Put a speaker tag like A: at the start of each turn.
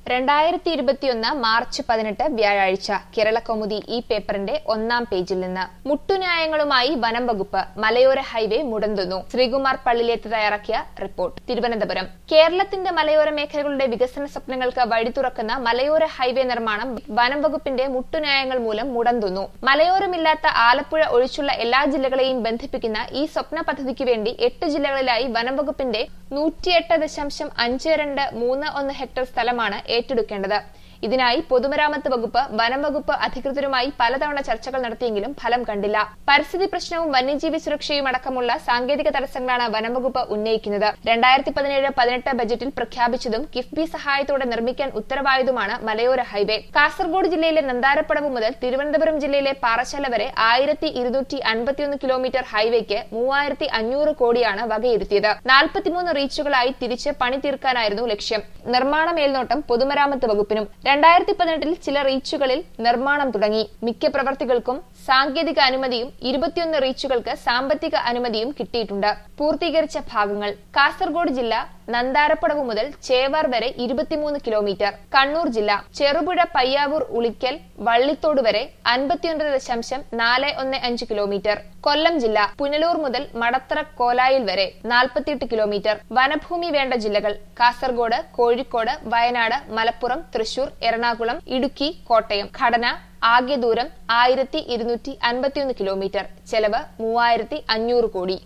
A: രണ്ടായിരത്തി ഇരുപത്തിയൊന്ന് മാർച്ച് പതിനെട്ട് വ്യാഴാഴ്ച കേരളകൗമുദി ഈ പേപ്പറിന്റെ ഒന്നാം പേജിൽ നിന്ന് മുട്ടുന്യായങ്ങളുമായി വനം വകുപ്പ് മലയോര ഹൈവേ മുടന്തുന്നു ശ്രീകുമാർ പള്ളിലേത്ത് തയ്യാറാക്കിയ റിപ്പോർട്ട് തിരുവനന്തപുരം കേരളത്തിന്റെ മലയോര മേഖലകളുടെ വികസന സ്വപ്നങ്ങൾക്ക് വഴി തുറക്കുന്ന മലയോര ഹൈവേ നിർമ്മാണം വനം വകുപ്പിന്റെ മുട്ടുന്യായങ്ങൾ മൂലം മുടന്തുന്നു മലയോരമില്ലാത്ത ആലപ്പുഴ ഒഴിച്ചുള്ള എല്ലാ ജില്ലകളെയും ബന്ധിപ്പിക്കുന്ന ഈ സ്വപ്ന പദ്ധതിക്ക് വേണ്ടി എട്ട് ജില്ലകളിലായി വനം വകുപ്പിന്റെ നൂറ്റിയെട്ട് ദശാംശം അഞ്ച് രണ്ട് മൂന്ന് ഒന്ന് ഹെക്ടർ സ്ഥലമാണ് ഏറ്റെടുക്കേണ്ടത് ഇതിനായി പൊതുമരാമത്ത് വകുപ്പ് വനം വകുപ്പ് അധികൃതരുമായി പലതവണ ചർച്ചകൾ നടത്തിയെങ്കിലും ഫലം കണ്ടില്ല പരിസ്ഥിതി പ്രശ്നവും വന്യജീവി സുരക്ഷയും അടക്കമുള്ള സാങ്കേതിക തടസ്സങ്ങളാണ് വനം വകുപ്പ് ഉന്നയിക്കുന്നത് രണ്ടായിരത്തി പതിനേഴ് പതിനെട്ട് ബജറ്റിൽ പ്രഖ്യാപിച്ചതും കിഫ്ബി സഹായത്തോടെ നിർമ്മിക്കാൻ ഉത്തരവായതുമാണ് മലയോര ഹൈവേ കാസർഗോഡ് ജില്ലയിലെ നന്താരപ്പടവ് മുതൽ തിരുവനന്തപുരം ജില്ലയിലെ പാറശാല വരെ ആയിരത്തി ഇരുന്നൂറ്റി അൻപത്തിയൊന്ന് കിലോമീറ്റർ ഹൈവേക്ക് മൂവായിരത്തി അഞ്ഞൂറ് കോടിയാണ് വകയിരുത്തിയത് നാൽപ്പത്തിമൂന്ന് റീച്ചുകളായി തിരിച്ച് പണി തീർക്കാനായിരുന്നു ലക്ഷ്യം നിർമ്മാണ മേൽനോട്ടം പൊതുമരാമത്ത് വകുപ്പിനും രണ്ടായിരത്തി പതിനെട്ടിൽ ചില റീച്ചുകളിൽ നിർമ്മാണം തുടങ്ങി മിക്ക പ്രവർത്തികൾക്കും സാങ്കേതിക അനുമതിയും ഇരുപത്തിയൊന്ന് റീച്ചുകൾക്ക് സാമ്പത്തിക അനുമതിയും കിട്ടിയിട്ടുണ്ട് പൂർത്തീകരിച്ച ഭാഗങ്ങൾ കാസർഗോഡ് ജില്ല നന്താരപ്പടവ് മുതൽ ചേവാർ വരെ ഇരുപത്തിമൂന്ന് കിലോമീറ്റർ കണ്ണൂർ ജില്ല ചെറുപുഴ പയ്യാവൂർ ഉളിക്കൽ വള്ളിത്തോട് വരെ അൻപത്തിയൊൻപത് ദശാംശം നാല് ഒന്ന് അഞ്ച് കിലോമീറ്റർ കൊല്ലം ജില്ല പുനലൂർ മുതൽ മടത്തറ കോലായിൽ വരെ നാൽപ്പത്തിയെട്ട് കിലോമീറ്റർ വനഭൂമി വേണ്ട ജില്ലകൾ കാസർഗോഡ് കോഴിക്കോട് വയനാട് മലപ്പുറം തൃശൂർ എറണാകുളം ഇടുക്കി കോട്ടയം ഘടന ആകെ ദൂരം ആയിരത്തി ഇരുന്നൂറ്റി അൻപത്തിയൊന്ന് കിലോമീറ്റർ ചെലവ് മൂവായിരത്തി അഞ്ഞൂറ് കോടി